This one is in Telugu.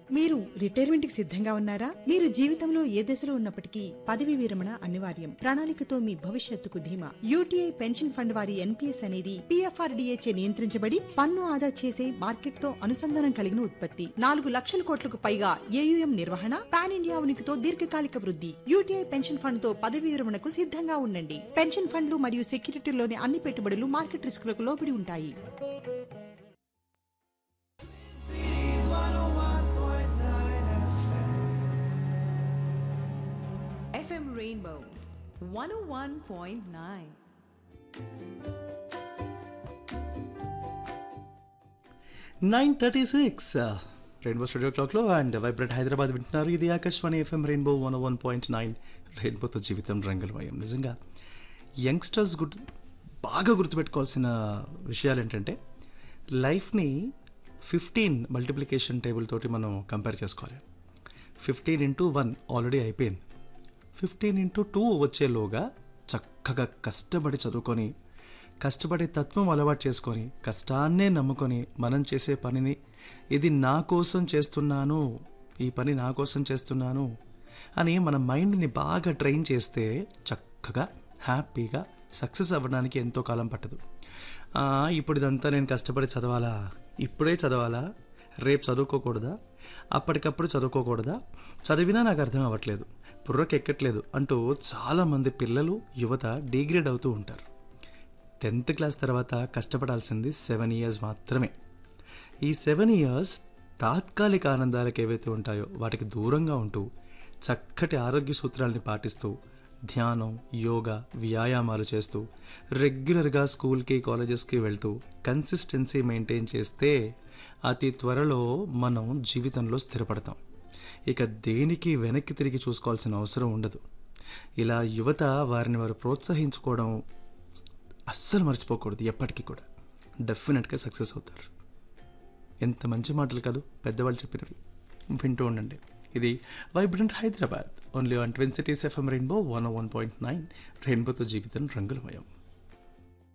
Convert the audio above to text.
మీరు రిటైర్మెంట్ కి సిద్ధంగా ఉన్నారా మీరు జీవితంలో ఏ దశలో ఉన్నప్పటికీ పదవి విరమణ అనివార్యం ప్రణాళికతో మీ భవిష్యత్తుకు ధీమా యూటీఐ పెన్షన్ ఫండ్ వారి ఎన్పీఎస్ అనేది పీఎఫ్ఆర్డీఏచే నియంత్రించబడి పన్ను ఆదా చేసే మార్కెట్ తో అనుసంధానం కలిగిన ఉత్పత్తి నాలుగు లక్షల కోట్లకు పైగా ఏయుఎం నిర్వహణ పాన్ ఇండియా ఉనికితో దీర్ఘకాలిక వృద్ధి యూటీఐ పెన్షన్ ఫండ్ తో పదవి విరమణకు సిద్ధంగా ఉండండి పెన్షన్ ఫండ్లు మరియు సెక్యూరిటీలోని అన్ని పెట్టుబడులు మార్కెట్ రిస్కులకు లోబడి ఉంటాయి FM Rainbow 101.9. Nine thirty six Rainbow studio క్లాక్లో అండ్ వైబ్రెంట్ హైదరాబాద్ వింటున్నారు ఇది Akashvani FM rainbow one one point nine రెయిన్బోతో జీవితం రంగులమయం నిజంగా యంగ్స్టర్స్ గుర్తు బాగా గుర్తుపెట్టుకోవాల్సిన విషయాలు ఏంటంటే లైఫ్ని ఫిఫ్టీన్ మల్టిప్లికేషన్ టేబుల్ తోటి మనం కంపేర్ చేసుకోవాలి ఫిఫ్టీన్ ఇంటూ వన్ ఆల్రెడీ అయిపోయింది ఫిఫ్టీన్ ఇంటూ టూ వచ్చేలోగా చక్కగా కష్టపడి చదువుకొని కష్టపడే తత్వం అలవాటు చేసుకొని కష్టాన్నే నమ్ముకొని మనం చేసే పనిని ఇది నా కోసం చేస్తున్నాను ఈ పని నా కోసం చేస్తున్నాను అని మన మైండ్ని బాగా ట్రైన్ చేస్తే చక్కగా హ్యాపీగా సక్సెస్ అవ్వడానికి ఎంతో కాలం పట్టదు ఆ, ఇప్పుడు ఇదంతా నేను కష్టపడి చదవాలా ఇప్పుడే చదవాలా రేపు చదువుకోకూడదా అప్పటికప్పుడు చదువుకోకూడదా చదివినా నాకు అర్థం అవ్వట్లేదు బుర్రకి ఎక్కట్లేదు అంటూ చాలామంది పిల్లలు యువత డిగ్రేడ్ అవుతూ ఉంటారు టెన్త్ క్లాస్ తర్వాత కష్టపడాల్సింది సెవెన్ ఇయర్స్ మాత్రమే ఈ సెవెన్ ఇయర్స్ తాత్కాలిక ఆనందాలకు ఏవైతే ఉంటాయో వాటికి దూరంగా ఉంటూ చక్కటి ఆరోగ్య సూత్రాల్ని పాటిస్తూ ధ్యానం యోగా వ్యాయామాలు చేస్తూ రెగ్యులర్గా స్కూల్కి కాలేజెస్కి వెళ్తూ కన్సిస్టెన్సీ మెయింటైన్ చేస్తే అతి త్వరలో మనం జీవితంలో స్థిరపడతాం ఇక దేనికి వెనక్కి తిరిగి చూసుకోవాల్సిన అవసరం ఉండదు ఇలా యువత వారిని వారు ప్రోత్సహించుకోవడం అస్సలు మర్చిపోకూడదు ఎప్పటికీ కూడా డెఫినెట్గా సక్సెస్ అవుతారు ఎంత మంచి మాటలు కాదు పెద్దవాళ్ళు చెప్పినవి వింటూ ఉండండి ఇది vibrant Hyderabad only on twin cities FM rainbow one one point nine రెయిన్బోతో జీవితం రంగులమయం